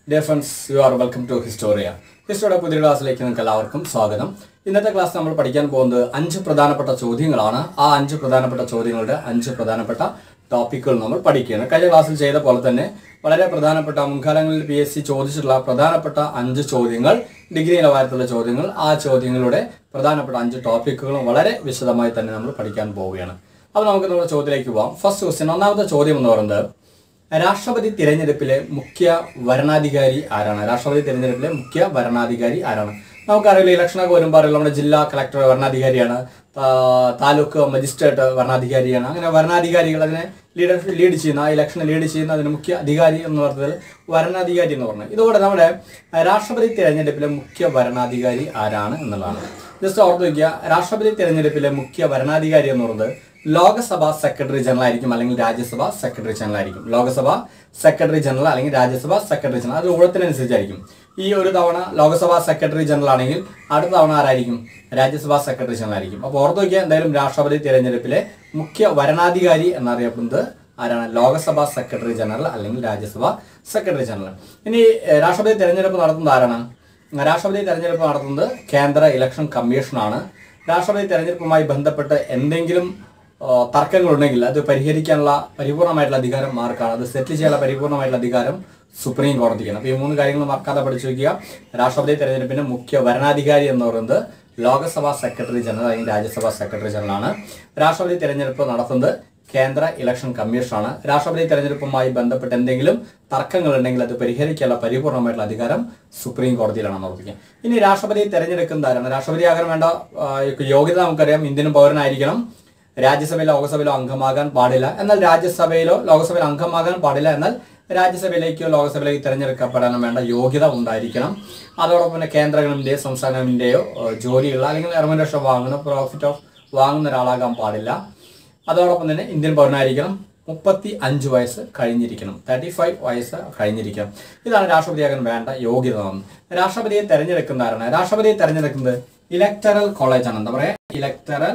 Dear friends you are welcome to Historia ഹിസ്റ്ററിയുടെ പുതിയ ക്ലാസ്സിലേക്ക് നിങ്ങൾക്ക് എല്ലാവർക്കും സ്വാഗതം ഇന്നത്തെ ക്ലാസ് നമ്മൾ പഠിക്കാൻ പോകുന്നത് അഞ്ച് പ്രധാനപ്പെട്ട ചോദ്യങ്ങളാണ് ആ അഞ്ച് പ്രധാനപ്പെട്ട ചോദ്യങ്ങളുടെ അഞ്ച് പ്രധാനപ്പെട്ട ടോപ്പിക്കുകൾ നമ്മൾ പഠിക്കുകയാണ് കഴിഞ്ഞ ക്ലാസ്സിൽ ചെയ്ത പോലെ തന്നെ വളരെ പ്രധാനപ്പെട്ട മുൻകാലങ്ങളിൽ പി എസ് സി ചോദിച്ചിട്ടുള്ള പ്രധാനപ്പെട്ട അഞ്ച് ചോദ്യങ്ങൾ ഡിഗ്രി നിലവാരത്തിലുള്ള ചോദ്യങ്ങൾ ആ ചോദ്യങ്ങളുടെ പ്രധാനപ്പെട്ട അഞ്ച് ടോപ്പിക്കുകളും വളരെ വിശദമായി തന്നെ നമ്മൾ പഠിക്കാൻ പോവുകയാണ് അപ്പോൾ നമുക്ക് നമ്മുടെ ചോദ്യത്തിലേക്ക് പോവാം ഫസ്റ്റ് ക്വസ്റ്റ്യൻ ഒന്നാമത്തെ ചോദ്യം എന്ന് പറയുന്നത് രാഷ്ട്രപതി തിരഞ്ഞെടുപ്പിലെ മുഖ്യ വരണാധികാരി ആരാണ് രാഷ്ട്രപതി തിരഞ്ഞെടുപ്പിലെ മുഖ്യ വരണാധികാരി ആരാണ് നമുക്കറിയില്ല ഇലക്ഷനൊക്കെ വരുമ്പോൾ അറിയില്ല നമ്മുടെ ജില്ലാ കളക്ടർ വരണാധികാരിയാണ് താ- താലൂക്ക് മജിസ്ട്രേറ്റ് വരണാധികാരിയാണ് അങ്ങനെ വരണാധികാരികൾ അതിനെ ലീഡർ ലീഡ് ചെയ്യുന്ന ആ ഇലക്ഷനെ ലീഡ് ചെയ്യുന്ന അതിന് മുഖ്യ അധികാരി എന്ന് പറഞ്ഞത് വരണാധികാരി എന്ന് പറഞ്ഞത് ഇതോടെ നമ്മുടെ രാഷ്ട്രപതി തിരഞ്ഞെടുപ്പിലെ മുഖ്യ വരണാധികാരി ആരാണ് എന്നുള്ളതാണ് ജസ്റ്റ് ഓർത്ത് വയ്ക്കുക രാഷ്ട്രപതി തിരഞ്ഞെടുപ്പിലെ മുഖ്യ വരണാധികാരി എന്ന് പറയുന്നത് ലോകസഭ സെക്രട്ടറി ജനറൽ ആയിരിക്കും അല്ലെങ്കിൽ രാജ്യസഭ സെക്രട്ടറി ജനറൽ ആയിരിക്കും ലോകസഭ സെക്രട്ടറി ജനറൽ അല്ലെങ്കിൽ രാജ്യസഭ സെക്രട്ടറി ജനറൽ അത് ഊഴത്തിനനുസരിച്ചായിരിക്കും ഈ ഒരു തവണ ലോകസഭ സെക്രട്ടറി ജനറൽ ആണെങ്കിൽ അടുത്ത തവണ ആരായിരിക്കും രാജ്യസഭ സെക്രട്ടറി ജനറൽ ആയിരിക്കും അപ്പോൾ ഓർത്ത് വയ്ക്കുക എന്തായാലും രാഷ്ട്രപതി തിരഞ്ഞെടുപ്പിലെ മുഖ്യ വരണാധികാരി എന്നറിയപ്പെടുന്നത് ആരാണ് ലോകസഭ സെക്രട്ടറി ജനറൽ അല്ലെങ്കിൽ രാജ്യസഭ സെക്രട്ടറി ജനറൽ ഇനി ഏഹ്, രാഷ്ട്രപതി തിരഞ്ഞെടുപ്പ് നടത്തുന്നത് ആരാണ് രാഷ്ട്രപതി തെരഞ്ഞെടുപ്പ് നടത്തുന്നത് കേന്ദ്ര ഇലക്ഷൻ കമ്മീഷനാണ് രാഷ്ട്രപതി തെരഞ്ഞെടുപ്പുമായി ബന്ധപ്പെട്ട് എന്തെങ്കിലും ആ, തർക്കങ്ങളുണ്ടെങ്കിൽ അത് പരിഹരിക്കാനുള്ള പരിപൂർണമായിട്ടുള്ള അധികാരം ആർക്കാണ് അത് സെറ്റിൽ ചെയ്യാനുള്ള പരിപൂർണമായിട്ടുള്ള അധികാരം സുപ്രീം കോടതിക്കാണ് അപ്പോൾ ഈ മൂന്ന് കാര്യങ്ങൾ മറക്കാതെ പഠിച്ചു വയ്ക്കുക രാഷ്ട്രപതി തെരഞ്ഞെടുപ്പിന്റെ മുഖ്യ വരണാധികാരി എന്ന് പറയുന്നത് ലോകസഭാ സെക്രട്ടറി ജനറൽ അല്ലെങ്കിൽ രാജ്യസഭാ സെക്രട്ടറി ജനറൽ ആണ് രാഷ്ട്രപതി തെരഞ്ഞെടുപ്പ് നടത്തുന്നത് കേന്ദ്ര ഇലക്ഷൻ കമ്മീഷനാണ് രാഷ്ട്രപതി തെരഞ്ഞെടുപ്പുമായി ബന്ധപ്പെട്ട് എന്തെങ്കിലും തർക്കങ്ങൾ ഉണ്ടെങ്കിൽ അത് പരിഹരിക്കാനുള്ള പരിപൂർണമായിട്ടുള്ള അധികാരം സുപ്രീം കോടതിയിലാണ് ഉറപ്പിക്കുക ഇനി രാഷ്ട്രപതി തെരഞ്ഞെടുക്കുന്ന ആരാണ് രാഷ്ട്രപതി ആകാൻ വേണ്ട ആ, യോഗ്യത നമുക്കറിയാം ഇന്ത്യൻ പൗരനായിരിക്കണം രാജ്യസഭയിലോ ലോകസഭയിലോ അംഗമാകാൻ പാടില്ല എന്നാൽ രാജ്യസഭയിലോ ലോകസഭയിലോ അംഗമാകാൻ പാടില്ല എന്നാൽ രാജ്യസഭയിലേക്കോ ലോകസഭയിലേക്കോ തിരഞ്ഞെടുക്കപ്പെടാനും വേണ്ട യോഗ്യത ഉണ്ടായിരിക്കണം അതോടൊപ്പം തന്നെ കേന്ദ്രങ്ങളിന്റെയോ സംസ്ഥാനങ്ങളിന്റെയോ ഏഹ്, ജോലിയുള്ള അല്ലെങ്കിൽ റെമുനറേഷൻ വാങ്ങുന്ന പ്രോഫിറ്റ് ഓഫ് വാങ്ങുന്ന ഒരാളാകാൻ പാടില്ല അതോടൊപ്പം തന്നെ ഇന്ത്യൻ പൗരനായിരിക്കണം മുപ്പത്തി അഞ്ച് വയസ്സ് കഴിഞ്ഞിരിക്കണം തേർട്ടി ഫൈവ് വയസ്സ് കഴിഞ്ഞിരിക്കണം ഇതാണ് രാഷ്ട്രപതിയാകാൻ വേണ്ട യോഗ്യത രാഷ്ട്രപതിയെ തെരഞ്ഞെടുക്കുന്ന ആരാണ് രാഷ്ട്രപതിയെ തെരഞ്ഞെടുക്കുന്നത് ഇലക്ടറൽ കോളേജാണ് എന്താ പറയാ ഇലക്ടറൽ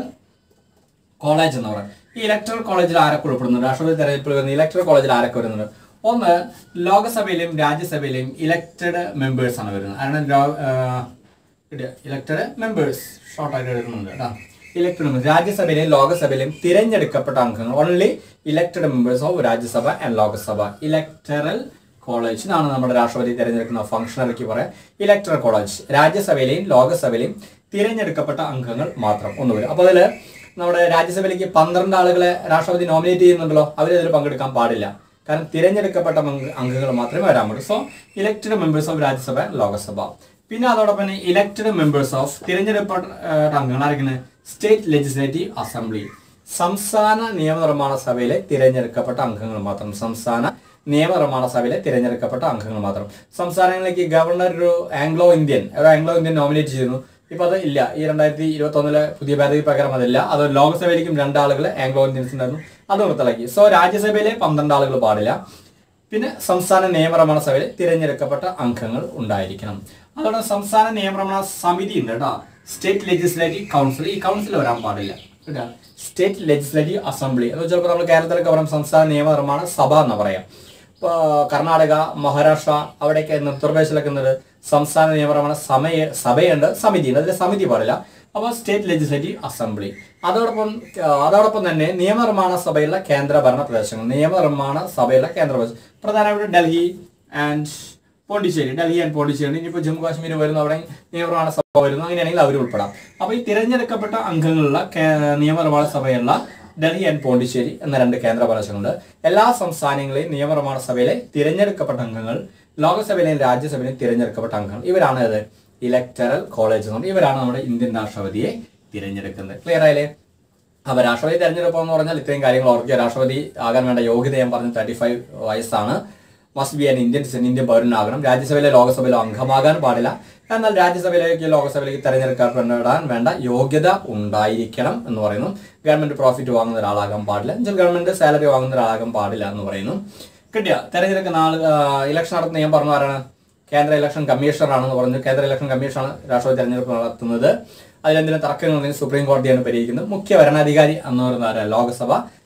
കോളേജ് എന്ന് പറയുന്നത് ഈ ഇലക്ടറൽ കോളേജിൽ ആരൊക്കെ ഉൾപ്പെടുന്നു രാഷ്ട്രപതി തെരഞ്ഞെടുപ്പിൽ വരുന്ന ഇലക്ടറൽ കോളേജിൽ ആരൊക്കെ വരുന്നുണ്ട് ഒന്ന് ലോകസഭയിലെയും രാജ്യസഭയിലെയും ഇലക്ടഡ് മെമ്പേഴ്സ് ആണ് വരുന്നത് കാരണം ഇലക്ടഡ് മെമ്പേഴ്സ് ഷോർട്ടായിട്ട് എടുക്കുന്നുണ്ട് കേട്ടോ ഇലക്ടഡ് മെമ്പേഴ്സ് രാജ്യസഭയിലെയും ലോകസഭയിലെയും തിരഞ്ഞെടുക്കപ്പെട്ട അംഗങ്ങൾ only elected members of Rajya Sabha and Lok Sabha electoral college ഇതാണ് നമ്മുടെ രാഷ്ട്രപതി തിരഞ്ഞെടുക്കുന്ന ഫംഗ്ഷണറിക്ക് പറയാം ഇലക്ടറൽ കോളേജ് രാജ്യസഭയിലെയും ലോകസഭയിലെയും തിരഞ്ഞെടുക്കപ്പെട്ട അംഗങ്ങൾ മാത്രം ഒന്ന് വരും അപ്പോൾ അതിൽ നമ്മുടെ രാജ്യസഭയിലേക്ക് പന്ത്രണ്ട് ആളുകളെ രാഷ്ട്രപതി നോമിനേറ്റ് ചെയ്യുന്നുണ്ടല്ലോ അവർ ഇതിൽ പങ്കെടുക്കാൻ പാടില്ല കാരണം തിരഞ്ഞെടുക്കപ്പെട്ട അംഗ- അംഗങ്ങൾ മാത്രമേ വരാൻ പറ്റൂ so elected members of Rajya Sabha Lok Sabha പിന്നെ അതോടൊപ്പം തന്നെ ഇലക്ടഡ് മെമ്പേഴ്സ് ഓഫ് തിരഞ്ഞെടുക്കപ്പെട്ട ഏഹ്, അംഗങ്ങൾ ആയിരിക്കുന്നത് സ്റ്റേറ്റ് ലെജിസ്ലേറ്റീവ് അസംബ്ലി സംസ്ഥാന നിയമനിർമ്മാണ സഭയിലെ തിരഞ്ഞെടുക്കപ്പെട്ട അംഗങ്ങൾ മാത്രം സംസ്ഥാന നിയമനിർമ്മാണ സഭയിലെ തിരഞ്ഞെടുക്കപ്പെട്ട അംഗങ്ങൾ മാത്രം സംസ്ഥാനങ്ങളിലേക്ക് ഗവർണർ ഒരു ആംഗ്ലോ ഇന്ത്യൻ ഒരു ആംഗ്ലോ ഇന്ത്യൻ നോമിനേറ്റ് ചെയ്യുന്നു ഇപ്പൊ അത് ഇല്ല ഈ രണ്ടായിരത്തി ഇരുപത്തി ഒന്നിലെ പുതിയ ഭേദഗതി പ്രകാരം അതില്ല അത് ലോക്സഭയിലേക്കും രണ്ടാളുകൾ ആംഗ്ലോ ഇന്ത്യൻസ് ഉണ്ടായിരുന്നു അത് നിർത്തലാക്കി സോ രാജ്യസഭയിലെ പന്ത്രണ്ട് ആളുകൾ പാടില്ല പിന്നെ സംസ്ഥാന നിയമനിർമ്മാണ സഭയിൽ തിരഞ്ഞെടുക്കപ്പെട്ട അംഗങ്ങൾ ഉണ്ടായിരിക്കണം അതോടെ സംസ്ഥാന നിയമനിർമ്മാണ സമിതി ഉണ്ട് കേട്ടോ സ്റ്റേറ്റ് ലെജിസ്ലേറ്റീവ് കൗൺസിൽ ഈ കൗൺസിൽ വരാൻ പാടില്ല കേട്ടോ സ്റ്റേറ്റ് ലെജിസ്ലേറ്റീവ് അസംബ്ലി അത് ചിലപ്പോൾ നമ്മൾ കേരളത്തിലൊക്കെ പറയും സംസ്ഥാന നിയമനിർമ്മാണ സഭ എന്ന് പറയാം ഇപ്പോൾ കർണാടക മഹാരാഷ്ട്ര അവിടെയൊക്കെ ഉത്തർപ്രദേശിലൊക്കെ എന്നത് സംസ്ഥാന നിയമനിർമ്മാണ സമയ സഭയുണ്ട് സമിതിയുണ്ട് അതിൽ സമിതി പാടില്ല അപ്പോൾ സ്റ്റേറ്റ് ലെജിസ്ലേറ്റീവ് അസംബ്ലി അതോടൊപ്പം ആ, അതോടൊപ്പം തന്നെ നിയമനിർമ്മാണ സഭയുള്ള കേന്ദ്ര ഭരണ പ്രദേശങ്ങൾ നിയമനിർമ്മാണ സഭയുള്ള കേന്ദ്ര പ്രദേശം പ്രധാനമായിട്ടും ഡൽഹി ആൻഡ് പോണ്ടിച്ചേരി ഡൽഹി ആൻഡ് പോണ്ടിച്ചേരി ഇനിയിപ്പോൾ ജമ്മു കാശ്മീർ വരുന്നു അവിടെ നിയമനിർമ്മാണ സഭ വരുന്നു അങ്ങനെയാണെങ്കിൽ അവർ ഉൾപ്പെടാം അപ്പോൾ ഈ തിരഞ്ഞെടുക്കപ്പെട്ട അംഗങ്ങളുള്ള കേ- നിയമനിർമ്മാണ സഭയുള്ള ഡൽഹി ആൻഡ് പോണ്ടിച്ചേരി എന്ന രണ്ട് കേന്ദ്ര പ്രദേശങ്ങളുണ്ട് എല്ലാ സംസ്ഥാനങ്ങളെയും നിയമനിർമ്മാണ സഭയിലെ തിരഞ്ഞെടുക്കപ്പെട്ട അംഗങ്ങൾ ലോകസഭയിലെയും രാജ്യസഭയിലെയും തിരഞ്ഞെടുക്കപ്പെട്ട അംഗങ്ങൾ ഇവരാണ് ഇത് ഇലക്ടറൽ കോളേജ് എന്ന് പറഞ്ഞാൽ ഇവരാണ് നമ്മുടെ ഇന്ത്യൻ രാഷ്ട്രപതിയെ തിരഞ്ഞെടുക്കുന്നത് ക്ലിയർ ആയില്ലേ അപ്പൊ രാഷ്ട്രപതി തെരഞ്ഞെടുപ്പ് എന്ന് പറഞ്ഞാൽ ഇത്രയും കാര്യങ്ങൾ ഓർക്കുക രാഷ്ട്രപതി ആകാൻ വേണ്ട യോഗ്യത ഞാൻ പറഞ്ഞു തേർട്ടി ഫൈവ് വയസ്സാണ് must be an Indian citizen Indian പൗരനാകണം രാജ്യസഭയിലെ ലോകസഭയിലോ അംഗമാകാൻ പാടില്ല എന്നാൽ രാജ്യസഭയിലേക്ക് ലോകസഭയിലേക്ക് തെരഞ്ഞെടുക്കപ്പെടാൻ വേണ്ട യോഗ്യത ഉണ്ടായിരിക്കണം എന്ന് പറയുന്നു ഗവൺമെന്റ് പ്രോഫിറ്റ് വാങ്ങുന്ന ഒരാളാകാൻ പാടില്ല എന്നുവെച്ചാൽ ഗവൺമെന്റ് സാലറി വാങ്ങുന്ന ഒരാളാകാൻ പാടില്ല എന്ന് പറയുന്നു കിട്ടിയ തെരഞ്ഞെടുക്കുന്ന ആൾ ഇലക്ഷൻ നടത്തുന്ന ഞാൻ പറഞ്ഞു ആരാണ് കേന്ദ്ര ഇലക്ഷൻ കമ്മീഷണറാണെന്ന് പറഞ്ഞു കേന്ദ്ര ഇലക്ഷൻ കമ്മീഷനാണ് രാഷ്ട്രപതി തെരഞ്ഞെടുപ്പ് നടത്തുന്നത് അതിലെന്തെങ്കിലും തർക്കങ്ങളുണ്ടെങ്കിൽ സുപ്രീം കോടതിയാണ് പരിഹരിക്കുന്നത് മുഖ്യ ഭരണാധികാരി എന്ന് പറയുന്ന ആരാ? ലോകസഭ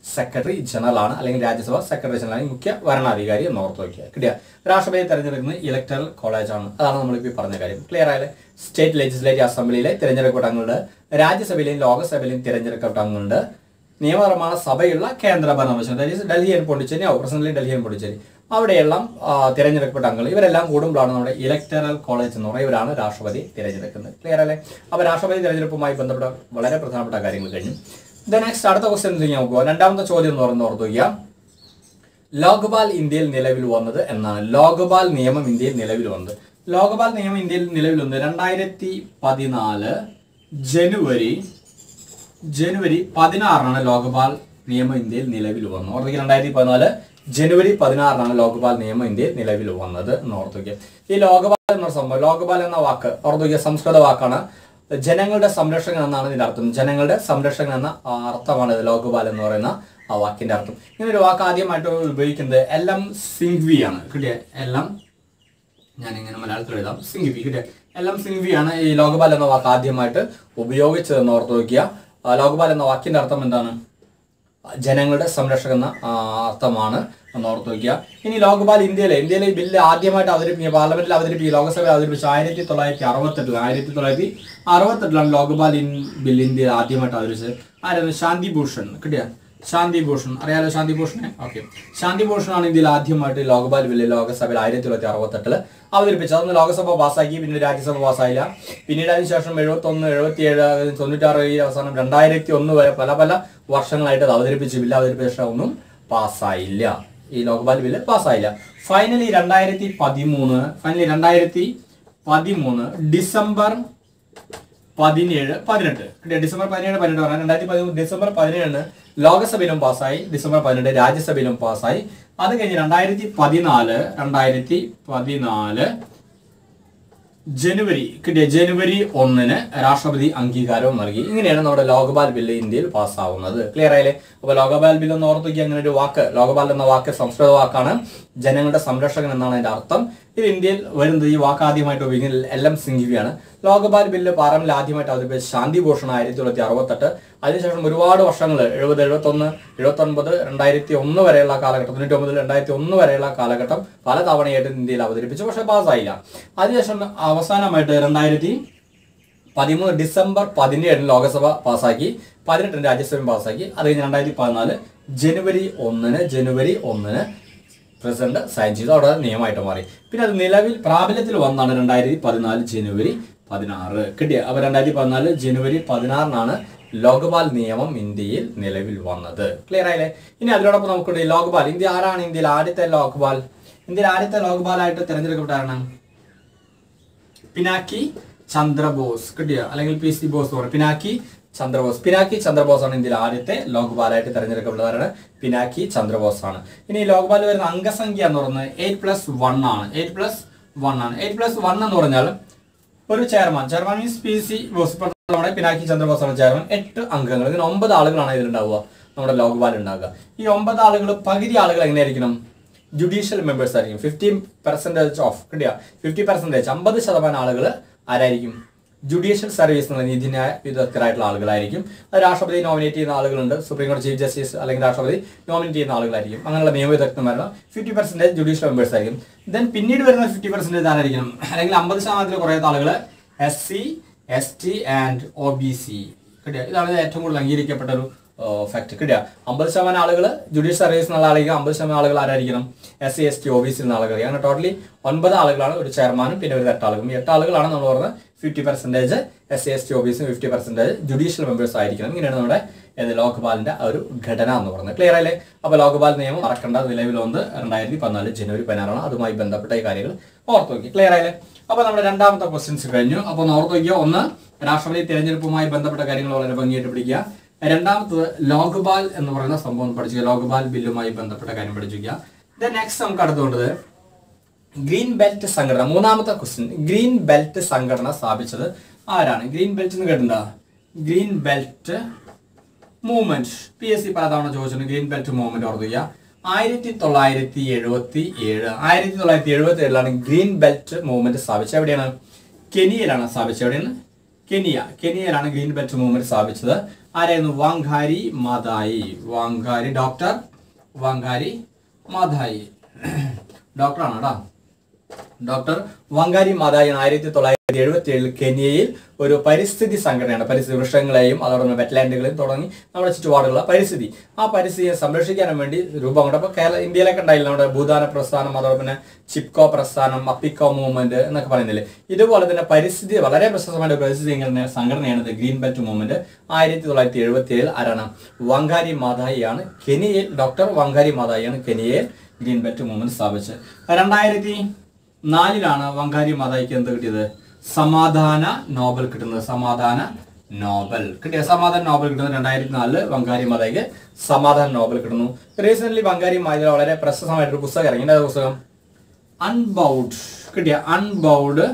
സെക്രട്ടറി ജനറൽ ആണ് അല്ലെങ്കിൽ രാജ്യസഭ സെക്രട്ടറി ജനറൽ ആണ് മുഖ്യ ഭരണാധികാരി എന്ന് ഓർത്ത് വയ്ക്കുക കിട്ടിയ രാഷ്ട്രപതി തെരഞ്ഞെടുക്കുന്നത് ഇലക്ടറൽ കോളേജ് ആണ് അതാണ് നമ്മളിപ്പോൾ ഈ പറഞ്ഞ കാര്യം ക്ലിയർ ആയാലും സ്റ്റേറ്റ് ലെജിസ്ലേറ്റീവ് അസംബ്ലിയിലെ തിരഞ്ഞെടുക്കപ്പെട്ട അംഗങ്ങളുണ്ട് രാജ്യസഭയിലെയും ലോകസഭയിലെയും തിരഞ്ഞെടുക്കപ്പെട്ട അംഗങ്ങളുണ്ട് നിയമനിർമ്മാണ സഭയുള്ള കേന്ദ്ര ഭരണപക്ഷം that is Delhi and Pondicherry ഔ പ്രസന്റ്ലി ഡൽഹി ആൻഡ് പോണ്ടിച്ചേരി അവിടെയെല്ലാം ആ, തിരഞ്ഞെടുക്കപ്പെട്ട അംഗങ്ങൾ ഇവരെല്ലാം കൂടുമ്പോഴാണ് നമ്മുടെ ഇലക്ടറൽ കോളേജ് എന്ന് പറയുന്നത് ഇവരാണ് രാഷ്ട്രപതി തിരഞ്ഞെടുക്കുന്നത് ക്ലിയർ അല്ലേ അപ്പോൾ രാഷ്ട്രപതി തിരഞ്ഞെടുപ്പുമായി ബന്ധപ്പെട്ട വളരെ പ്രധാനപ്പെട്ട കാര്യങ്ങൾ കഴിഞ്ഞു ദ നെക്സ്റ്റ് അടുത്ത ക്വസ്റ്റ്യൻ ചെയ്യാൻ നോക്കുക രണ്ടാമത്തെ ചോദ്യം എന്ന് പറയുന്നത് ഓർത്ത് വയ്ക്കുക ലോക്പാൽ ഇന്ത്യയിൽ നിലവിൽ വന്നത് എന്നാണ് ലോക്പാൽ നിയമം ഇന്ത്യയിൽ നിലവിൽ വന്നത് ലോക്പാൽ നിയമം ഇന്ത്യയിൽ നിലവിൽ വന്നത് രണ്ടായിരത്തി പതിനാല് ജനുവരി ജനുവരി പതിനാറിനാണ് ലോക്പാൽ നിയമം ഇന്ത്യയിൽ നിലവിൽ വന്നത് ഓർത്തേക്ക് രണ്ടായിരത്തി പതിനാല് ജനുവരി പതിനാറിനാണ് ലോക്പാൽ നിയമം ഇന്ത്യയിൽ നിലവിൽ വന്നത് എന്ന് ഓർത്തുവയ്ക്കുക ഈ ലോക്പാൽ എന്ന സംഭവം ലോക്പാൽ എന്ന വാക്ക് ഓർത്തുവയ്ക്കുക സംസ്കൃത വാക്കാണ് ജനങ്ങളുടെ സംരക്ഷകൻ എന്നാണ് ഇതിന്റെ അർത്ഥം ജനങ്ങളുടെ സംരക്ഷകൻ എന്ന ആ അർത്ഥമാണ് ഇത് ലോക്പാൽ എന്ന് പറയുന്ന ആ വാക്കിന്റെ അർത്ഥം ഇങ്ങനെ ഒരു വാക്ക് ആദ്യമായിട്ട് ഉപയോഗിക്കുന്നത് എൽ എം സിംഗ്വി ആണ് കിട്ടിയ എൽ എം ഞാൻ ഇങ്ങനെ മലയാളത്തിൽ എഴുതാം സിംഗ്വി കിട്ടിയ എൽ എം സിംഗ്വി ആണ് ഈ ലോകപാൽ എന്ന വാക്ക് ആദ്യമായിട്ട് ഉപയോഗിച്ചതെന്ന് ഓർത്ത് നോക്കിയ ലോകപാൽ എന്ന വാക്കിന്റെ അർത്ഥം എന്താണ് ജനങ്ങളുടെ സംരക്ഷകൻ എന്ന ആ, അർത്ഥമാണ് എന്ന് ഓർത്ത് വയ്ക്കുക ഇനി ലോക്പാൽ ഇന്ത്യയിലെ ഇന്ത്യയിലെ ഈ ബില്ല് ആദ്യമായിട്ട് അവതരിപ്പിക്കുക പാർലമെന്റിൽ അവതരിപ്പിക്കുക ലോക്സഭയിൽ അവതരിപ്പിച്ച ആയിരത്തി തൊള്ളായിരത്തി അറുപത്തെട്ടിൽ ആയിരത്തി തൊള്ളായിരത്തി അറുപത്തെട്ടിലാണ് ലോക്പാൽ ഇൻ ബിൽ ഇന്ത്യയിൽ ആദ്യമായിട്ട് അവതരിച്ചത് ആരായിരുന്നു ശാന്തി ഭൂഷൺ കിട്ടിയ ശാന്തി ഭൂഷൺ അറിയാലോ ശാന്തി ഭൂഷണെ ഓക്കെ ശാന്തി ഭൂഷണാണ് ഇന്ത്യയിൽ ആദ്യമായിട്ട് ലോക്പാൽ ബില്ല് ലോകസഭയിൽ ആയിരത്തി തൊള്ളായിരത്തി അറുപത്തെട്ടില് അവതരിപ്പിച്ചത് അന്ന് ലോകസഭ പാസ്സാക്കി പിന്നീട് രാജ്യസഭ പാസ്സായില്ല പിന്നീട് അതിനുശേഷം എഴുപത്തി ഒന്ന് എഴുപത്തി ഏഴ് തൊണ്ണൂറ്റാറ് ഈ അവസാനം രണ്ടായിരത്തി ഒന്ന് വരെ പല പല വർഷങ്ങളായിട്ട് അത് അവതരിപ്പിച്ച് ബില്ല് അവതരിപ്പിച്ച ശേഷം ഒന്നും പാസ്സായില്ല ഈ ലോക്പാൽ ബില്ല് പാസ്സായില്ല ഫൈനലി രണ്ടായിരത്തി പതിമൂന്ന് ഫൈനലി രണ്ടായിരത്തി പതിമൂന്ന് ഡിസംബർ പതിനേഴ് പതിനെട്ട് കിട്ടിയ ഡിസംബർ പതിനേഴ് പതിനെട്ട് പറഞ്ഞാൽ രണ്ടായിരത്തി പതിമൂന്ന് ഡിസംബർ പതിനേഴിന് ലോകസഭയിലും പാസ്സായി ഡിസംബർ പതിനെട്ട് രാജ്യസഭയിലും പാസ്സായി അത് കഴിഞ്ഞ് രണ്ടായിരത്തി പതിനാല് രണ്ടായിരത്തി പതിനാല് ജനുവരി കിട്ടിയ ജനുവരി ഒന്നിന് രാഷ്ട്രപതി അംഗീകാരവും നൽകി ഇങ്ങനെയാണ് നമ്മുടെ ലോകപാൽ ബില്ല് ഇന്ത്യയിൽ പാസ്സാവുന്നത് ക്ലിയർ ആയില്ലേ അപ്പൊ ലോകപാൽ ബില്ല് എന്ന് ഓർത്തുക അങ്ങനെ ഒരു വാക്ക് ലോകപാൽ എന്ന വാക്ക് സംസ്കൃത വാക്കാണ് ജനങ്ങളുടെ സംരക്ഷകൻ എന്നാണ് അതിന്റെ അർത്ഥം ഇത് ഇന്ത്യയിൽ വരുന്നത് ഈ വാക്ക് ആദ്യമായിട്ട് ഉപയോഗിക്കുന്നത് എൽ എം സിംഘിവിയാണ് ലോകപാൽ ബില്ല് പാർലമെന്റിൽ ആദ്യമായിട്ട് അവതരിപ്പിച്ച ശാന്തി ഭൂഷൺ ആയിരത്തി തൊള്ളായിരത്തി അറുപത്തെട്ട് അതിനുശേഷം ഒരുപാട് വർഷങ്ങൾ എഴുപത് എഴുപത്തി ഒന്ന് എഴുപത്തി ഒൻപത് രണ്ടായിരത്തി ഒന്ന് വരെയുള്ള കാലഘട്ടം തൊണ്ണൂറ്റി ഒമ്പതിൽ രണ്ടായിരത്തി ഒന്ന് വരെയുള്ള കാലഘട്ടം പല തവണയായിട്ട് ഇന്ത്യയിൽ അവതരിപ്പിച്ചു പക്ഷേ പാസ്സായില്ല അതിനുശേഷം അവസാനമായിട്ട് രണ്ടായിരത്തി പതിമൂന്ന് ഡിസംബർ പതിനേഴിന് ലോകസഭ പാസ്സാക്കി പതിനെട്ടിന് രാജ്യസഭയും പാസ്സാക്കി അത് കഴിഞ്ഞ് രണ്ടായിരത്തി പതിനാല് ജനുവരി ഒന്നിന് ജനുവരി ഒന്നിന് പ്രസിഡന്റ് സൈൻ ചെയ്തു അവിടെ അത് നിയമമായിട്ട് മാറി പിന്നെ അത് നിലവിൽ പ്രാബല്യത്തിൽ വന്നാണ് രണ്ടായിരത്തി പതിനാല് ജനുവരി പതിനാറ് കിട്ടിയ അപ്പൊ രണ്ടായിരത്തി പതിനാല് ജനുവരി പതിനാറിനാണ് ലോക്പാൽ നിയമം ഇന്ത്യയിൽ നിലവിൽ വന്നത് ക്ലിയർ ആയില്ലേ ഇനി അതിനോടൊപ്പം നമുക്കുണ്ട് ഈ ലോക്പാൽ ഇന്ത്യ ആരാണ് ഇന്ത്യയിൽ ആദ്യത്തെ ലോക്പാൽ ഇന്ത്യയിൽ ആദ്യത്തെ ലോക്പാലായിട്ട് തിരഞ്ഞെടുക്കപ്പെട്ട ആരാണ് പിനാക്കി ചന്ദ്രബോസ് കിട്ടിയ അല്ലെങ്കിൽ പി സി ബോസ് എന്ന് പറയും പിനാക്കി ചന്ദ്രബോസ് പിനാക്കി ചന്ദ്രബോസ് ആണ് ഇന്ത്യയിൽ ആദ്യത്തെ ലോക്പാലായിട്ട് തെരഞ്ഞെടുക്കപ്പെട്ടവരാണ് പിനാക്കി ചന്ദ്രബോസ് ആണ് ഇനി ഈ ലോക്പാൽ വരുന്ന അംഗസംഖ്യ എന്ന് പറയുന്നത് എയ്റ്റ് പ്ലസ് വൺ ആണ് എയ്റ്റ് പ്ലസ് വൺ ആണ് എയ്റ്റ് പ്ലസ് വൺ എന്ന് പറഞ്ഞാൽ ഒരു chairman chairman means P C Bose ഇപ്പോൾ നമ്മുടെ പിനാക്കി ചന്ദ്രബോസ് ആണ് ചെയർമാൻ എട്ട് അംഗങ്ങൾ ഇങ്ങനെ ഒമ്പത് ആളുകളാണ് ഇതിലുണ്ടാവുക നമ്മുടെ ലോക്പാൽ ഉണ്ടാകുക ഈ ഒമ്പത് ആളുകൾ പകുതി ആളുകൾ എങ്ങനെയായിരിക്കണം ജുഡീഷ്യൽ മെമ്പേഴ്സ് ആയിരിക്കും ഫിഫ്റ്റി പെർസെൻറ്റേജ് ഓഫ് കിട്ടിയ ഫിഫ്റ്റി പെർസെൻറ്റേജ് അമ്പത് ശതമാനം ആളുകൾ ആരായിരിക്കും ജുഡീഷ്യൽ സർവീസ് എന്നുള്ള നീതിന്യായ വിദഗ്ധരായിട്ടുള്ള ആളുകളായിരിക്കും അത് രാഷ്ട്രപതി നോമിനേറ്റ് ചെയ്യുന്ന ആളുകളുണ്ട് സുപ്രീം കോടതി ചീഫ് ജസ്റ്റിസ് അല്ലെങ്കിൽ രാഷ്ട്രപതി നോമിനേറ്റ് ചെയ്യുന്ന ആളുകളായിരിക്കും അങ്ങനെയുള്ള നിയമവിദഗ്ധന്മാരുടെ ഫിഫ്റ്റി പെർസെൻറ്റേജ് ജുഡീഷ്യൽ മെമ്പേഴ്സ് ആയിരിക്കും ദെൻ പിന്നീട് വരുന്ന ഫിഫ്റ്റി പെർസെൻറ്റേജ് ആരായിരിക്കണം അല്ലെങ്കിൽ അമ്പത് ശതമാനത്തിൽ കുറയാത്ത ആളുകൾ S C S T and O B C കിട്ടിയ ഇതാണ് ഏറ്റവും കൂടുതൽ അംഗീകരിക്കപ്പെട്ട ഒരു ഫാക്ട് കിട്ടുക അമ്പത് ശതമാനം ആളുകൾ ജുഡീഷ്യൽ സർവീസ് എന്നുള്ള ആളായിരിക്കും അമ്പത് ശതമാനം ആളുകൾ ആരായിരിക്കണം S C S T O B C എന്ന ആളുകൾ അങ്ങനെ ടോട്ടലി ഒൻപത് ആളുകളാണ് ഒരു ചെയർമാനും പിന്നെ ഒരു എട്ട് ആളുകളും ഈ എട്ട് ആളുകളാണ് നമ്മൾ പറഞ്ഞത് fifty percentage S C S T O B C fifty percentage judicial members ആയിരിക്കണം ഇങ്ങനെയാണ് നമ്മുടെ ഏത് ലോക്പാലിന്റെ ആ ഒരു ഘടന എന്ന് പറയുന്നത് ക്ലിയർ അല്ലേ അപ്പോൾ ലോക്പാൽ നിയമം മറക്കേണ്ട നിലവിൽ വന്ന് രണ്ടായിരത്തി പതിനാല് ജനുവരി പതിനാറാണ് അതുമായി ബന്ധപ്പെട്ട ഈ കാര്യങ്ങൾ ഓർത്ത് നോക്കി ക്ലിയർ ആയില്ലേ അപ്പോൾ നമ്മുടെ രണ്ടാമത്തെ ക്വസ്റ്റ്യൻസ് കഴിഞ്ഞു അപ്പോൾ ഒന്ന് ഓർത്ത് നോക്കിയോ ഒന്ന് രാഷ്ട്രപതി തിരഞ്ഞെടുപ്പുമായി ബന്ധപ്പെട്ട കാര്യങ്ങൾ വളരെ ഭംഗിയായിട്ട് പിടിക്കുക രണ്ടാമത്തത് ലോക്പാൽ എന്ന് പറയുന്ന സംഭവം പഠിക്കുക ലോക്പാൽ ബില്ലുമായി ബന്ധപ്പെട്ട കാര്യം പഠിക്കുക ദെൻ നെക്സ്റ്റ് നമുക്ക് അടുത്തുകൊണ്ടത് ഗ്രീൻ ബെൽറ്റ് സംഘടന മൂന്നാമത്തെ ക്വസ്റ്റ്യൻ ഗ്രീൻ ബെൽറ്റ് സംഘടന സ്ഥാപിച്ചത് ആരാണ് ഗ്രീൻ ബെൽറ്റ് എന്ന് കേട്ടിട്ടുണ്ടോ green belt movement P S C പലതവണ ചോദിച്ചിട്ടുണ്ട് ഗ്രീൻ ബെൽറ്റ് മൂവ്മെന്റ് ഓർക്കുക ആയിരത്തി തൊള്ളായിരത്തി എഴുപത്തി ഏഴ് ആയിരത്തി തൊള്ളായിരത്തി എഴുപത്തി ഏഴിലാണ് ഗ്രീൻ ബെൽറ്റ് മൂവ്മെന്റ് സ്ഥാപിച്ചത് എവിടെയാണ് കെനിയയിലാണ് സ്ഥാപിച്ചത് എവിടെയാണ് കെനിയ കെനിയയിലാണ് ഗ്രീൻ ബെൽറ്റ് മൂവ്മെന്റ് സ്ഥാപിച്ചത് ആരായിരുന്നു വാങ്കാരി മാതായി വാങ്കാരി ഡോക്ടർ വാങ്കാരി മാതായി ഡോക്ടറാണ് കേട്ടോ ഡോക്ടർ വങ്കാരി മാതായി ആയിരത്തി തൊള്ളായിരത്തി എഴുപത്തി ഏഴിൽ കെനിയയിൽ ഒരു പരിസ്ഥിതി സംഘടനയാണ് പരിസ്ഥിതി വൃക്ഷങ്ങളെയും അതോടൊപ്പം വെറ്റ്ലാൻഡുകളെയും തുടങ്ങി നമ്മുടെ ചുറ്റുപാടുള്ള പരിസ്ഥിതി ആ പരിസ്ഥിതിയെ സംരക്ഷിക്കാനും വേണ്ടി രൂപം കൊണ്ട് അപ്പോൾ കേരള ഇന്ത്യയിലൊക്കെ ഉണ്ടായില്ല നമ്മുടെ ഭൂദാന പ്രസ്ഥാനം അതോടൊപ്പം പിന്നെ ചിപ്കോ പ്രസ്ഥാനം അപ്പിക്കോ മൂവ്മെന്റ് എന്നൊക്കെ പറയുന്നില്ലേ ഇതുപോലെ തന്നെ പരിസ്ഥിതി വളരെ പ്രശസ്തമായ ഒരു പരിസ്ഥിതി സംഘടന സംഘടനയാണ് ഇത് ഗ്രീൻ ബെൽറ്റ് മൂവ്മെന്റ് ആയിരത്തി തൊള്ളായിരത്തി എഴുപത്തി ഏഴിൽ ആരാണ് വങ്കാരി മാതായിയാണ് കെനിയയിൽ ഡോക്ടർ വങ്കാരി മാതായിയാണ് കെനിയയിൽ ഗ്രീൻ ബെൽറ്റ് മൂവ്മെന്റ് സ്ഥാപിച്ചത് രണ്ടായിരത്തി നാലിലാണ് വങ്കാരി മാതായിക്ക് എന്ത് കിട്ടിയത് സമാധാന നോബൽ കിട്ടുന്നത് സമാധാന നോബൽ കിട്ടിയ സമാധാന നോബൽ കിട്ടുന്നത് രണ്ടായിരത്തി നാലില് വങ്കാരി മാതായിക്ക് സമാധാന നോബൽ കിട്ടുന്നു റീസെന്റ് വങ്കാരി മാതായി വളരെ പ്രശസ്തമായിട്ടൊരു പുസ്തകം ഇറങ്ങി എന്താ പുസ്തകം അൺബൗഡ് കിട്ടിയ അൺബൗഡ്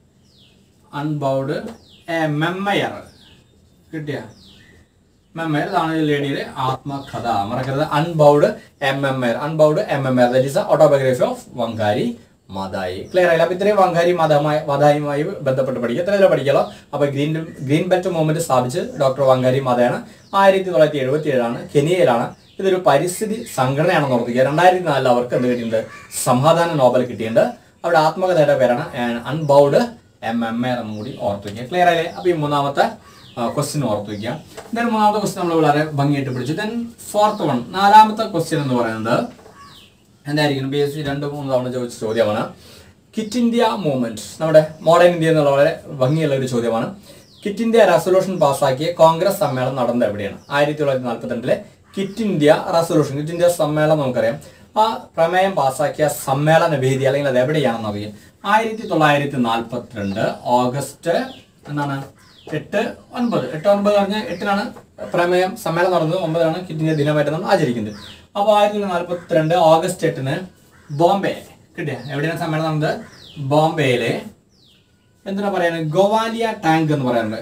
അൺബൗഡ് എ മെമ്മയർ കിട്ടിയ മെമ്മയർ ഇതാണ് ഈ ലേഡിയുടെ ആത്മകഥ മറക്കരുത് unbowed memoir unbowed memoir that is autobiography of Wangari Maathai clear ആയില്ല അപ്പൊ ഇത്രയും വങ്കാരി മാതാമായി മാതായുമായി ബന്ധപ്പെട്ട് പഠിക്കുക ഇത്രയല്ലേ പഠിക്കലോ അപ്പൊ ഗ്രീൻ ഗ്രീൻ ബെൽറ്റ് മൂവ്മെന്റ് സ്ഥാപിച്ച് ഡോക്ടർ വങ്കാരി മാതയാണ് ആയിരത്തി തൊള്ളായിരത്തി എഴുപത്തി ഏഴാണ് കെനിയയിലാണ് ഇതൊരു പരിസ്ഥിതി സംഘടനയാണെന്ന് ഓർത്തിക്കുക രണ്ടായിരത്തി നാലിൽ അവർക്ക് എന്ത് കിട്ടിയിട്ടുണ്ട് സമാധാന നോബൽ കിട്ടിയിട്ടുണ്ട് അവിടെ ആത്മകഥയുടെ പേരാണ് അൺബൗഡ് എം എം എർ എന്നും കൂടി ഓർത്ത് വയ്ക്കുക ക്ലിയർ ആയില്ലേ അപ്പൊ ഈ മൂന്നാമത്തെ ക്വസ്റ്റ്യൻ ഓർത്ത് വയ്ക്കുക ദെൻ മൂന്നാമത്തെ ക്വസ്റ്റ്യൻ നമ്മൾ വളരെ ഭംഗിയായിട്ട് പിടിച്ചു ദെൻ ഫോർത്ത് വൺ നാലാമത്തെ ക്വസ്റ്റ്യൻ എന്ന് പറയുന്നത് എന്തായിരിക്കും ബി എസ് സി രണ്ട് മൂന്ന് തവണ ചോദിച്ച ചോദ്യമാണ് കിറ്റ് ഇന്ത്യ മൂവ്മെന്റ് നമ്മുടെ മോഡേൺ ഇന്ത്യ എന്നുള്ള വളരെ ഭംഗിയുള്ള ഒരു ചോദ്യമാണ് കിറ്റ് ഇന്ത്യ റെസൊല്യൂഷൻ പാസ്സാക്കിയ കോൺഗ്രസ് സമ്മേളനം നടന്നത് എവിടെയാണ് ആയിരത്തി തൊള്ളായിരത്തി നാൽപ്പത്തിരണ്ടിലെ Quit India resolution Quit India സമ്മേളനം നമുക്കറിയാം ആ പ്രമേയം പാസ്സാക്കിയ സമ്മേളന വേദി അല്ലെങ്കിൽ അത് എവിടെയാണെന്ന് അറിയാം ആയിരത്തി തൊള്ളായിരത്തി നാൽപ്പത്തിരണ്ട് ഓഗസ്റ്റ് എന്താണ് എട്ട് ഒൻപത് എട്ട് ഒൻപത് പറഞ്ഞ എട്ടിനാണ് പ്രമേയം സമ്മേളനം നടന്നത് ഒമ്പതാണ് കിറ്റ് ഇന്ത്യ ദിനമായിട്ട് നമ്മൾ ആചരിക്കുന്നത് അപ്പോൾ ആയിരത്തി തൊള്ളായിരത്തി നാൽപ്പത്തിരണ്ട് ഓഗസ്റ്റ് എട്ടിന് ബോംബെ കിട്ടിയ എവിടെയാണ് സമ്മേളനം നടന്നത് ബോംബെയിലെ എന്തിനാ പറയുന്നത് ഗോവാലിയ ടാങ്ക് എന്ന് പറയാറുണ്ട്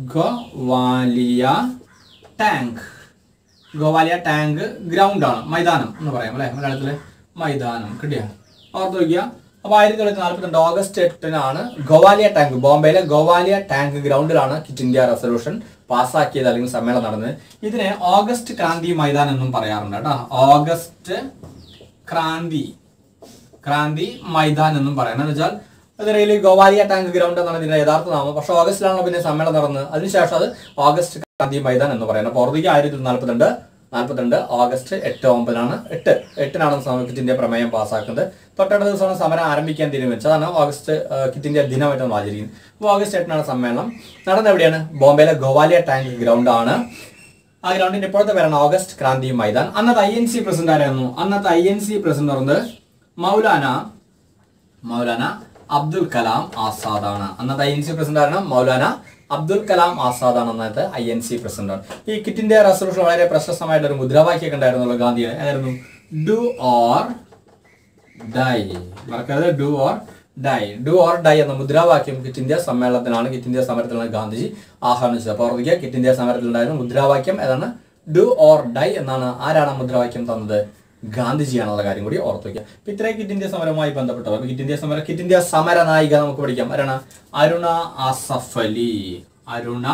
Gowalia tank Gowalia tank ground ആണ് മൈതാനം എന്ന് പറയാം അല്ലെ മലയാളത്തില് മൈതാനം കിട്ടിയ ഓർത്ത് വയ്ക്കുക അപ്പൊ ആയിരത്തി തൊള്ളായിരത്തി നാൽപ്പത്തിരണ്ട് ഓഗസ്റ്റ് എട്ടിനാണ് ഗോവാലിയ ടാങ്ക് ബോംബെയിലെ ഗോവാലിയ ടാങ്ക് ഗ്രൗണ്ടിലാണ് കിറ്റ് ഇന്ത്യ റെസൊല്യൂഷൻ പാസ്സാക്കിയത് അല്ലെങ്കിൽ സമ്മേളനം നടന്നത് ഇതിനെ ഓഗസ്റ്റ് ക്രാന്തി മൈതാനം എന്നും പറയാറുണ്ട് കേട്ടോ ഓഗസ്റ്റ് ക്രാന്തി ക്രാന്തി മൈതാൻ എന്നും പറയാം എന്ന് വെച്ചാൽ അതിൽ ഗോവാലിയ ടാങ്ക് ഗ്രൗണ്ട് എന്നാണ് ഇതിന്റെ യഥാർത്ഥ നാമം പക്ഷെ ഓഗസ്റ്റിലാണല്ലോ പിന്നെ സമ്മേളനം നടന്നത് അതിനുശേഷം അത് ഓഗസ്റ്റ് ക്രാന്തി മൈതാൻ എന്ന് പറയുന്നത് അപ്പോൾ ഓർമ്മിക്കുക ആയിരത്തി നാൽപ്പത്തിരണ്ട് നാൽപ്പത്തിരണ്ട് ഓഗസ്റ്റ് എട്ട് ഒമ്പതിനാണ് എട്ട് എട്ടിനാണ് സമ- കിറ്റ് ഇന്ത്യ പ്രമേയം പാസ്സാക്കുന്നത് തൊട്ടടുത്ത ദിവസമാണ് സമരം ആരംഭിക്കാൻ തീരുമാനിച്ചത് അതാണ് ഓഗസ്റ്റ് ആ, കിറ്റ് ഇന്ത്യ ദിനമായിട്ട് നമ്മൾ ആചരിക്കുന്നത് അപ്പോൾ ഓഗസ്റ്റ് എട്ടിനാണ് സമ്മേളനം നടന്നത് എവിടെയാണ് ബോംബെയിലെ ഗോവാലിയ ടാങ്ക് ഗ്രൗണ്ട് ആണ് ആ ഗ്രൗണ്ടിന്റെ ഇപ്പോഴത്തെ പേരാണ് ഓഗസ്റ്റ് ക്രാന്തി മൈതാൻ അന്നത്തെ ഐ എൻ സി പ്രസിഡന്റ് ആരായിരുന്നു അന്നത്തെ ഐ എൻ സി പ്രസിഡന്റ് പറയുന്നത് മൗലാന മൗലാന അബ്ദുൽ കലാം ആസാദ് ആണ് അന്നത്തെ ഐ എൻ സി പ്രസിഡന്റ് ആണ് മൗലാന അബ്ദുൽ കലാം ആസാദ് ആണ് അന്നത്തെ ഐ എൻ സി പ്രസിഡന്റ് ഈ കിറ്റ് ഇന്ത്യ റെസൊല്യൂഷൻ വളരെ പ്രശസ്തമായിട്ട് ഒരു മുദ്രാവാക്യമൊക്കെ ഉണ്ടായിരുന്നല്ലോ ഗാന്ധിയുടെ ഏതായിരുന്നു ഡു ഓർ ഡൈ മറക്കരുത് do or die do or die എന്ന മുദ്രാവാക്യം കിറ്റ് ഇന്ത്യ സമ്മേളനത്തിലാണ് കിറ്റ് ഇന്ത്യ സമരത്തിലാണ് ഗാന്ധിജി ആഹ്വാനിച്ചത് അപ്പോൾ ഓർമ്മിക്കുക കിറ്റ് ഇന്ത്യ സമരത്തിലുണ്ടായിരുന്ന മുദ്രാവാക്യം ഏതാണ് ഡു ഓർ ഡൈ എന്നാണ് ആരാണ് ആ മുദ്രാവാക്യം തന്നത് ഗാന്ധിജിയാണെന്നുള്ള കാര്യം കൂടി ഓർത്ത് വയ്ക്കുക അപ്പൊ ഇത്രയും കിറ്റ് ഇന്ത്യ സമരവുമായി ബന്ധപ്പെട്ടത് അപ്പൊ കിറ്റ് ഇന്ത്യ സമര കിറ്റ് ഇന്ത്യ സമര നായിക നമുക്ക് പഠിക്കാം ആരാണ് അരുണ ആസഫ് അലി അരുണ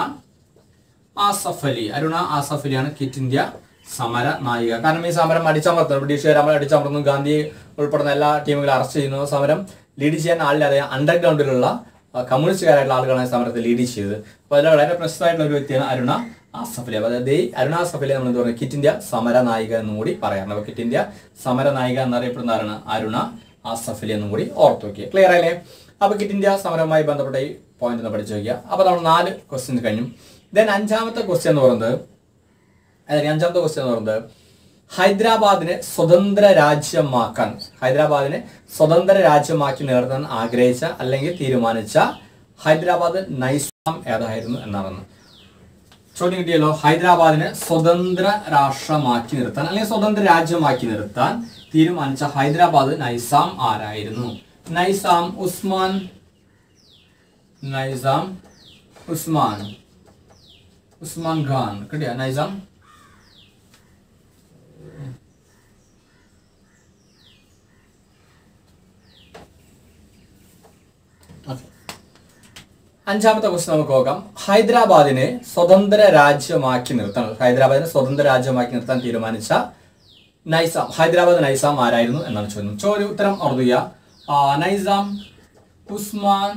ആസഫ് അലി അരുണ ആസഫ് അലിയാണ് കിറ്റ് ഇന്ത്യ സമര നായിക കാരണം ഈ സമരം അടിച്ചമർത്തുന്നു ബ്രിട്ടീഷുകാർ നമ്മൾ അടിച്ചമർത്തുന്നു ഗാന്ധി ഉൾപ്പെടുന്ന എല്ലാ ടീമുകളും അറസ്റ്റ് ചെയ്യുന്നു സമരം ലീഡ് ചെയ്യാൻ ആളില്ലാതെ അണ്ടർഗ്രൗണ്ടിലുള്ള ആ, കമ്മ്യൂണിസ്റ്റുകാരായിട്ടുള്ള ആളുകളാണ് ഈ സമരത്തെ ലീഡ് ചെയ്തത് അപ്പോൾ അതിൽ വളരെ പ്രശസ്തമായിട്ടുള്ള ഒരു വ്യക്തിയാണ് അരുണ ആസഫ് അലി അപ്പോൾ അതായത് ഈ അരുണ ആസഫ് അലി നമ്മൾ എന്ത് പറയുന്നത് കിറ്റ് ഇന്ത്യ സമര നായിക എന്നും കൂടി പറയാറുണ്ട് അപ്പോൾ കിറ്റ് ഇന്ത്യ സമര നായിക എന്നറിയപ്പെടുന്ന ആരാണ് അരുണ ആസഫ് അലി എന്നും കൂടി ഓർത്ത് വയ്ക്കുക ക്ലിയർ ആയില്ലേ അപ്പോൾ കിറ്റ് ഇന്ത്യ സമരവുമായി ബന്ധപ്പെട്ട ഈ പോയിന്റ് ഒന്ന് പഠിച്ചു വയ്ക്കുക അപ്പോൾ നമ്മൾ നാല് ക്വസ്റ്റ്യൻസ് കഴിഞ്ഞു ദെൻ അഞ്ചാമത്തെ ക്വസ്റ്റ്യൻ എന്ന് പറയുന്നത് അതായത് അഞ്ചാമത്തെ ക്വസ്റ്റ്യൻ എന്ന് പറയുന്നത് ഹൈദരാബാദിനെ സ്വതന്ത്ര രാജ്യമാക്കാൻ ഹൈദരാബാദിനെ സ്വതന്ത്ര രാജ്യമാക്കി നിർത്താൻ ആഗ്രഹിച്ച അല്ലെങ്കിൽ തീരുമാനിച്ച ഹൈദരാബാദ് നൈസാം ഏതായിരുന്നു എന്നാണ് ചോദ്യം കിട്ടിയല്ലോ ഹൈദരാബാദിനെ സ്വതന്ത്ര രാഷ്ട്രമാക്കി നിർത്താൻ അല്ലെങ്കിൽ സ്വതന്ത്ര രാജ്യമാക്കി നിർത്താൻ തീരുമാനിച്ച ഹൈദരാബാദ് നൈസാം ആരായിരുന്നു നൈസാം ഉസ്മാൻ നൈസാം ഉസ്മാൻ ഉസ്മാൻ ഖാൻ കിട്ടിയ നൈസാം അഞ്ചാമത്തെ ക്വസ്റ്റ്യൻ നമുക്ക് നോക്കാം ഹൈദരാബാദിനെ സ്വതന്ത്ര രാജ്യമാക്കി നിർത്താൻ ഹൈദരാബാദിനെ സ്വതന്ത്ര രാജ്യമാക്കി നിർത്താൻ തീരുമാനിച്ച നൈസാം ഹൈദരാബാദ് നൈസാം ആരായിരുന്നു എന്നാണ് ചോദ്യം ചോദ്യ ഉത്തരം ഓർക്കുക ആ, നൈസാം ഉസ്മാൻ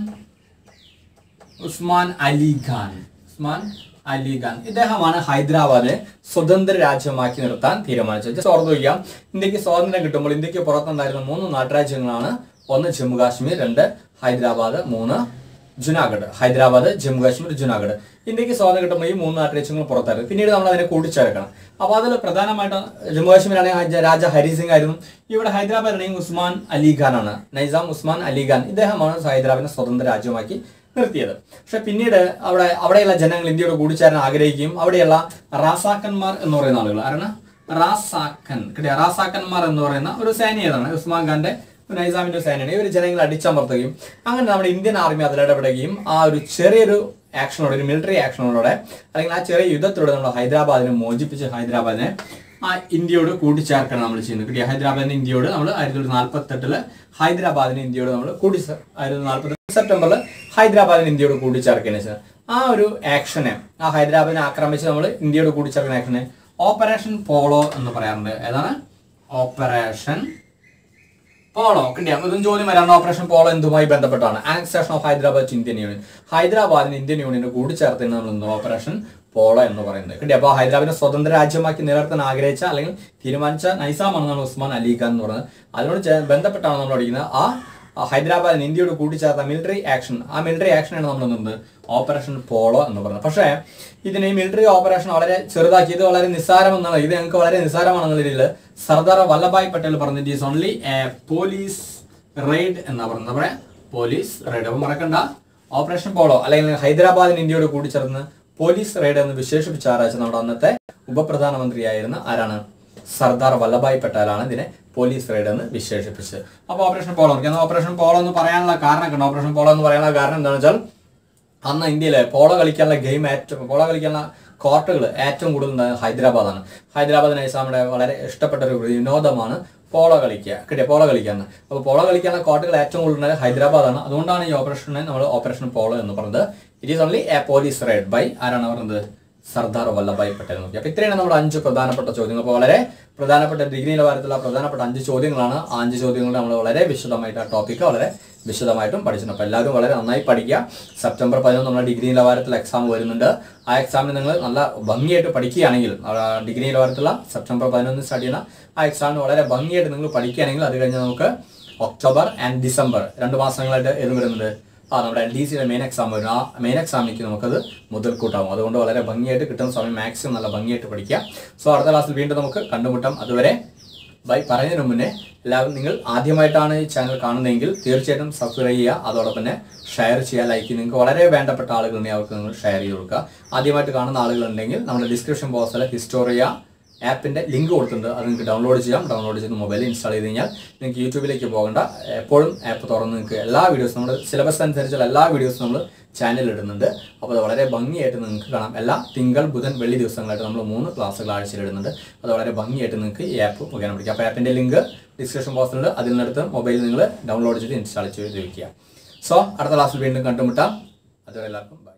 ഉസ്മാൻ അലി ഖാൻ ഉസ്മാൻ അലി ഖാൻ ഇദ്ദേഹമാണ് ഹൈദരാബാദിനെ സ്വതന്ത്ര രാജ്യമാക്കി നിർത്താൻ തീരുമാനിച്ചത് ജസ്റ്റ് ഓർത്ത് വയ്ക്കാം ഇന്ത്യക്ക് സ്വാതന്ത്ര്യം കിട്ടുമ്പോൾ ഇന്ത്യക്ക് പുറത്തുണ്ടായിരുന്ന മൂന്ന് നാട്ടുരാജ്യങ്ങളാണ് ഒന്ന് ജമ്മു കാശ്മീർ രണ്ട് ഹൈദരാബാദ് മൂന്ന് ജുനാഗഡ് ഹൈദരാബാദ് ജമ്മു കാശ്മീർ ജുനാഗഡ് ഇന്ത്യക്ക് സ്വാതന്ത്ര്യം കിട്ടുമ്പോൾ ഈ മൂന്ന് നാട്ടുരാജ്യങ്ങൾ പുറത്തായിരുന്നു പിന്നീട് നമ്മൾ അതിനെ കൂട്ടിച്ചേർക്കണം അപ്പോൾ അതിൽ പ്രധാനമായിട്ട് ജമ്മു കാശ്മീരാണെങ്കിൽ ഹൈ- രാജ ഹരി സിംഗ് ആയിരുന്നു ഇവിടെ ഹൈദരാബാദ് ആണെങ്കിൽ ഉസ്മാൻ അലി ഖാൻ ആണ് നൈസാം ഉസ്മാൻ അലി ഖാൻ ഇദ്ദേഹമാണ് ഹൈദരാബാദിനെ സ്വതന്ത്ര രാജ്യമാക്കി നിർത്തിയത് പക്ഷെ പിന്നീട് അവിടെ അവിടെയുള്ള ജനങ്ങൾ ഇന്ത്യയോട് കൂടിച്ചേരാൻ ആഗ്രഹിക്കുകയും അവിടെയുള്ള റാസാക്കന്മാർ എന്ന് പറയുന്ന ആളുകൾ ആരാണ് റാസാക്കൻ കിട്ടിയ റാസാക്കന്മാർ എന്ന് പറയുന്ന ഒരു സേനയാണ് ഉസ്മാൻ ഖാന്റെ നൈസാമിന്റെ സേനയാണ് ഇവർ ജനങ്ങളെ അടിച്ചമർത്തുകയും അങ്ങനെ നമ്മുടെ ഇന്ത്യൻ ആർമി അതിൽ ഇടപെടുകയും ആ ഒരു ചെറിയൊരു ആക്ഷനോടെ ഒരു മിലിറ്ററി ആക്ഷനോടെ അല്ലെങ്കിൽ ആ ചെറിയ യുദ്ധത്തിലൂടെ നമ്മൾ ഹൈദരാബാദിനെ മോചിപ്പിച്ച് ഹൈദരാബാദിനെ ആ ഇന്ത്യയോട് കൂട്ടിച്ചേർക്കണം നമ്മൾ ചെയ്യുന്നത് കിട്ടിയ ഹൈദരാബാദിനെ ഇന്ത്യയോട് നമ്മൾ ആയിരത്തി തൊള്ളായിരത്തി നാൽപ്പത്തി എട്ടില് ഹൈദരാബാദിനെ ഇന്ത്യയോട് നമ്മൾ കൂടി ആയിരത്തി നാൽപ്പത്തി സെപ്റ്റംബറിൽ ഹൈദരാബാദിനെ ഇന്ത്യയോട് കൂട്ടിച്ചേർക്കുകയാണ് ചെയ്തത് ആ ഒരു ആക്ഷനെ ആ ഹൈദരാബാദിനെ ആക്രമിച്ച് നമ്മൾ ഇന്ത്യയോട് കൂട്ടിച്ചേർക്കുന്ന ആക്ഷനെ ഓപ്പറേഷൻ പോളോ എന്ന് പറയാറുണ്ട് ഏതാണ് ഓപ്പറേഷൻ പോളോ കിട്ടിയ ഇതും ചോദ്യം വരാണ് ഓപ്പറേഷൻ പോളോ എന്തുമായി ബന്ധപ്പെട്ടാണ് accession of Hyderabad to Indian union ഹൈദരാബാദിന് ഇന്ത്യൻ യൂണിയനെ കൂടിച്ചേർത്താണ് നമ്മൾ ഇന്ന് ഓപ്പറേഷൻ പോളോ എന്ന് പറയുന്നത് കിട്ടിയ അപ്പോൾ ഹൈദരാബാദിനെ സ്വതന്ത്ര രാജ്യമാക്കി നിലനിർത്താൻ ആഗ്രഹിച്ച അല്ലെങ്കിൽ തീരുമാനിച്ച നൈസാമാണ് നമ്മൾ ഉസ്മാൻ അലി ഖാൻ എന്ന് പറയുന്നത് അതിനോട് ചേ- ബന്ധപ്പെട്ടാണ് നമ്മൾ പഠിക്കുന്നത് ആ ആ ഹൈദരാബാദിന് ഇന്ത്യയോട് കൂട്ടിച്ചേർത്ത മിലിറ്ററി ആക്ഷൻ ആ മിലിറ്ററി ആക്ഷനാണ് നമ്മൾ എന്ത് ഓപ്പറേഷൻ പോളോ എന്ന് പറയുന്നത് പക്ഷേ ഇതിന് ഈ മിലിറ്ററി ഓപ്പറേഷൻ വളരെ ചെറുതാക്കി ഇത് വളരെ നിസ്സാരമെന്നുള്ള ഇത് ഞങ്ങൾക്ക് വളരെ നിസ്സാരമാണെന്നുള്ള രീതിയിൽ സർദാർ വല്ലഭായ് പട്ടേൽ പറഞ്ഞിട്ട് is only a police raid എന്നാ പറയുന്നത് എന്താ പറയാ പോലീസ് റെയ്ഡ് അപ്പം മറക്കണ്ട ഓപ്പറേഷൻ പോളോ അല്ലെങ്കിൽ ഹൈദരാബാദിന് ഇന്ത്യയോട് കൂടിച്ചേർന്ന് പോലീസ് റെയ്ഡ് എന്ന് വിശേഷിപ്പിച്ച ആരാച്ച നമ്മുടെ അന്നത്തെ ഉപപ്രധാനമന്ത്രിയായിരുന്ന ആരാണ് സർദാർ വല്ലഭായ് പട്ടേലാണ് ഇതിനെ പോലീസ് റെയ്ഡ് എന്ന് വിശേഷിപ്പിച്ചത് അപ്പോൾ ഓപ്പറേഷൻ പോളോ നോക്കിയാൽ ഓപ്പറേഷൻ പോളോ എന്ന് പറയാനുള്ള കാരണമൊക്കെ ഉണ്ട് ഓപ്പറേഷൻ പോളോ എന്ന് പറയാനുള്ള കാരണം എന്താണെന്ന് വെച്ചാൽ അന്ന് ഇന്ത്യയിലെ പോളോ കളിക്കാനുള്ള ഗെയിം ഏറ്റവും പോളോ കളിക്കാനുള്ള കോർട്ടുകൾ ഏറ്റവും കൂടുതൽ ഉണ്ടായത് ഹൈദരാബാദാണ് ഹൈദരാബാദ് നൈസാമിയുടെ വളരെ ഇഷ്ടപ്പെട്ട ഒരു വിനോദമാണ് പോളോ കളിക്കുക കിട്ടിയ പോളോ കളിക്കാൻ അപ്പോൾ പോളോ കളിക്കാനുള്ള കോർട്ടുകൾ ഏറ്റവും കൂടുതൽ ഉണ്ടായത് ഹൈദരാബാദാണ് അതുകൊണ്ടാണ് ഈ ഓപ്പറേഷനെ നമ്മൾ ഓപ്പറേഷൻ പോളോ എന്ന് പറയുന്നത് it is only a police raid by ആരാണ് പറയുന്നത് സർദാർ വല്ലഭായ് പട്ടേൽ നോക്കി അപ്പൊ ഇത്രയാണ് നമ്മുടെ അഞ്ച് പ്രധാനപ്പെട്ട ചോദ്യങ്ങൾ അപ്പോൾ വളരെ പ്രധാനപ്പെട്ട ഡിഗ്രി നിലവാരത്തിലുള്ള പ്രധാനപ്പെട്ട അഞ്ച് ചോദ്യങ്ങളാണ് ആ അഞ്ച് ചോദ്യങ്ങൾ നമ്മൾ വളരെ വിശദമായിട്ട് ആ ടോപ്പിക്ക് വളരെ വിശദമായിട്ടും പഠിച്ചിട്ടുണ്ട് അപ്പോൾ എല്ലാവരും വളരെ നന്നായി പഠിക്കുക സെപ്റ്റംബർ പതിനൊന്ന് നമ്മുടെ ഡിഗ്രി നിലവാരത്തിൽ എക്സാം വരുന്നുണ്ട് ആ എക്സാമിന് നിങ്ങൾ നല്ല ഭംഗിയായിട്ട് പഠിക്കുകയാണെങ്കിൽ ആ ഡിഗ്രി നിലവാരത്തിലുള്ള സെപ്റ്റംബർ പതിനൊന്ന് സ്റ്റാർട്ട് ചെയ്യുന്ന ആ എക്സാമിന് വളരെ ഭംഗിയായിട്ട് നിങ്ങൾ പഠിക്കുകയാണെങ്കിൽ അത് കഴിഞ്ഞ് നമുക്ക് ഒക്ടോബർ ആൻഡ് ഡിസംബർ രണ്ട് മാസങ്ങളായിട്ട് ഏത് വരുന്നുണ്ട് ആ നമ്മുടെ എൽ ഡി സിയുടെ മെയിൻ എക്സാം വരും ആ മെയിൻ എക്സാമിലേക്ക് നമുക്കത് മുതൽക്കൂട്ടാവും അതുകൊണ്ട് വളരെ ഭംഗിയായിട്ട് കിട്ടുന്ന സമയം മാക്സിമം നല്ല ഭംഗിയായിട്ട് പഠിക്കുക സോ അടുത്ത ക്ലാസ്സിൽ വീണ്ടും നമുക്ക് കണ്ടുമുട്ടാം അതുവരെ ബൈ പറയുന്നതിന് മുന്നേ എല്ലാവരും നിങ്ങൾ ആദ്യമായിട്ടാണ് ഈ ചാനൽ കാണുന്നതെങ്കിൽ തീർച്ചയായിട്ടും സബ്സ്ക്രൈബ് ചെയ്യുക അതോടൊപ്പം തന്നെ ഷെയർ ചെയ്യുക ലൈക്ക് ചെയ്യുക നിങ്ങൾക്ക് വളരെ വേണ്ടപ്പെട്ട ആളുകളുണ്ടെങ്കിൽ അവർക്ക് നിങ്ങൾ ഷെയർ ചെയ്ത് കൊടുക്കുക ആദ്യമായിട്ട് കാണുന്ന ആളുകളുണ്ടെങ്കിൽ നമ്മുടെ ഡിസ്ക്രിപ്ഷൻ ബോക്സിൽ ഹിസ്റ്റോറിയ ആപ്പിന്റെ ലിങ്ക് കൊടുത്തിട്ടുണ്ട് അത് നിങ്ങൾക്ക് ഡൗൺലോഡ് ചെയ്യാം ഡൗൺലോഡ് ചെയ്ത് മൊബൈലിൽ ഇൻസ്റ്റാൾ ചെയ്ത് കഴിഞ്ഞാൽ നിങ്ങൾക്ക് യൂട്യൂബിലേക്ക് പോകേണ്ട എപ്പോഴും ആപ്പ് തുറന്ന് നിങ്ങൾക്ക് എല്ലാ വീഡിയോസും നമ്മുടെ സിലബസ് അനുസരിച്ചുള്ള എല്ലാ വീഡിയോസും നമ്മൾ ചാനലിൽ ഇടുന്നുണ്ട് അപ്പോൾ അത് വളരെ ഭംഗിയായിട്ട് നിങ്ങൾക്ക് കാണാം എല്ലാ തിങ്കൾ ബുധൻ വെള്ളി ദിവസങ്ങളായിട്ട് നമ്മൾ മൂന്ന് ക്ലാസ്സുകൾ ആഴ്ചയിൽ ഇടുന്നുണ്ട് അത് വളരെ ഭംഗിയായിട്ട് നിങ്ങൾക്ക് ഈ ആപ്പ് മുഖേന പഠിക്കാം അപ്പോൾ ആപ്പിന്റെ ലിങ്ക് ഡിസ്ക്രിപ്ഷൻ ബോക്സിലുണ്ട് അതിൽ നിന്നെടുത്ത് മൊബൈലിൽ നിങ്ങൾ ഡൗൺലോഡ് ചെയ്ത് ഇൻസ്റ്റാൾ ചെയ്ത് വയ്ക്കുക സോ അടുത്ത ക്ലാസ്സിൽ വീണ്ടും കണ്ടുമുട്ടാം അതുവരെ എല്ലാവർക്കും ബൈ